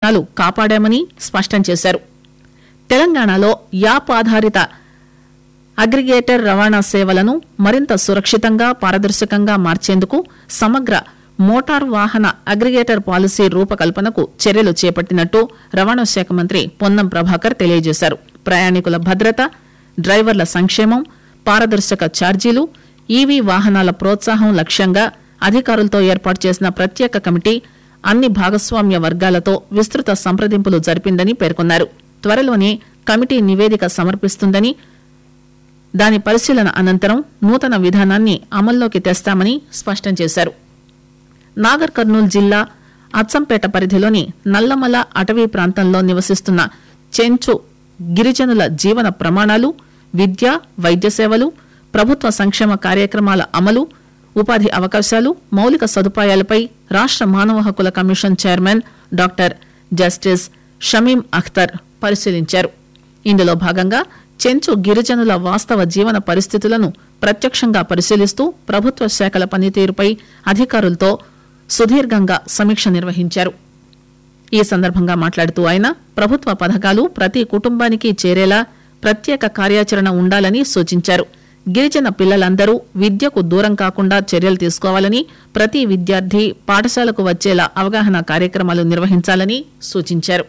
పథకాలు కాపాడామని స్పష్టం చేశారు తెలంగాణలో యాప్ ఆధారిత అగ్రిగేటర్ రవాణా సేవలను మరింత సురక్షితంగా పారదర్శకంగా మార్చేందుకు సమగ్ర మోటార్ వాహన అగ్రిగేటర్ పాలసీ రూపకల్పనకు చర్యలు చేపట్టినట్టు రవాణా శాఖ మంత్రి పొన్నం ప్రభాకర్ తెలియజేశారు ప్రయాణికుల భద్రత డ్రైవర్ల సంక్షేమం పారదర్శక ఛార్జీలు ఈవీ వాహనాల ప్రోత్సాహం లక్ష్యంగా అధికారులతో ఏర్పాటు చేసిన ప్రత్యేక కమిటీ అన్ని భాగస్వామ్య వర్గాలతో విస్తృత సంప్రదింపులు జరిపిందని పేర్కొన్నారు త్వరలోనే కమిటీ నివేదిక సమర్పిస్తుందని దాని పరిశీలన అనంతరం నూతన విధానాన్ని అమల్లోకి తెస్తామని స్పష్టం చేశారు నాగర్ కర్నూలు జిల్లా అచ్చంపేట పరిధిలోని నల్లమల అటవీ ప్రాంతంలో నివసిస్తున్న చెంచు గిరిజనుల జీవన ప్రమాణాలు విద్య వైద్య సేవలు ప్రభుత్వ సంక్షేమ కార్యక్రమాల అమలు ఉపాధి అవకాశాలు మౌలిక సదుపాయాలపై రాష్ట మానవ హక్కుల commission chairman doctor justice Shamim Akhtar పరిశీలించారు ఇందులో భాగంగా చెంచు గిరిజనుల వాస్తవ జీవన పరిస్థితులను ప్రత్యక్షంగా పరిశీలిస్తూ ప్రభుత్వ శాఖల పనితీరుపై అధికారులతో సుదీర్ఘంగా సమీక్ష నిర్వహించారు ఈ సందర్భంగా మాట్లాడుతూ ఆయన ప్రభుత్వ పథకాలు ప్రతి కుటుంబానికి చేరేలా ప్రత్యేక కార్యాచరణ ఉండాలని సూచించారు గిరిజన పిల్లలందరూ విద్యకు దూరం కాకుండా చర్యలు తీసుకోవాలని ప్రతి విద్యార్థి పాఠశాలకు వచ్చేలా అవగాహన కార్యక్రమాలు నిర్వహించాలని సూచించారు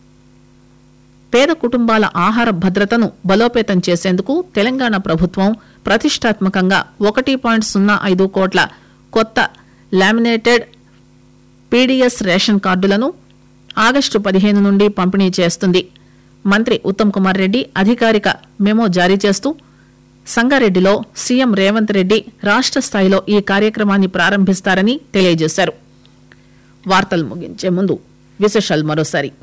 పేద కుటుంబాల ఆహార భద్రతను బలోపేతం చేసేందుకు తెలంగాణ ప్రభుత్వం ప్రతిష్టాత్మకంగా ఒకటి పాయింట్ సున్నా ఐదు కోట్ల కొత్త లామినేటెడ్ పీడీఎస్ రేషన్ కార్డులను ఆగస్టు పదిహేను నుండి పంపిణీ చేస్తుంది మంత్రి ఉత్తమ్ కుమార్ రెడ్డి అధికారిక మెమో జారీ చేస్తూ సంగారెడ్డిలో సీఎం రేవంత్ రెడ్డి రాష్ట స్థాయిలో ఈ కార్యక్రమాన్ని ప్రారంభిస్తారని తెలియజేశారు వార్తలు ముగించే ముందు విశేషాలు మరోసారి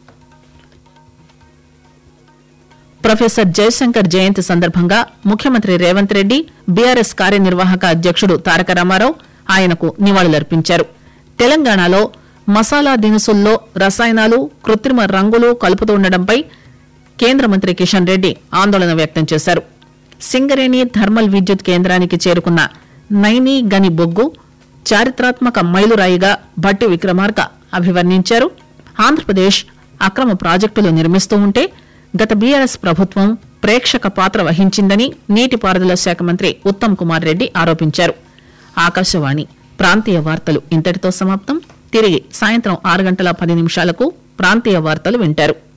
ప్రొఫెసర్ జయశంకర్ జయంతి సందర్భంగా ముఖ్యమంత్రి రేవంత్ రెడ్డి బీఆర్ఎస్ కార్యనిర్వాహక అధ్యక్షుడు తారక రామారావు ఆయనకు నివాళులర్పించారు తెలంగాణలో మసాలా దినుసుల్లో రసాయనాలు కృత్రిమ రంగులు కలుపుతుండటంపై కేంద్ర మంత్రి కిషన్ రెడ్డి ఆందోళన వ్యక్తం చేశారు సింగరేణి థర్మల్ విద్యుత్ కేంద్రానికి చేరుకున్న నైనీ గని బొగ్గు చారిత్రాత్మక మైలురాయిగా భట్టి విక్రమార్క అభివర్ణించారు ఆంధ్రప్రదేశ్ అక్రమ ప్రాజెక్టులు నిర్మిస్తూ ఉంటే గత బీఆర్ఎస్ ప్రభుత్వం ప్రేక్షక పాత్ర వహించిందని నీటిపారుదల శాఖ మంత్రి ఉత్తమ్ కుమార్ రెడ్డి ఆరోపించారు ఆకాశవాణి ప్రాంతీయ వార్తలు ఇంతటితో సమాప్తం తిరిగి సాయంత్రం ఆరు గంటల పది నిమిషాలకు ప్రాంతీయ వార్తలు వింటారు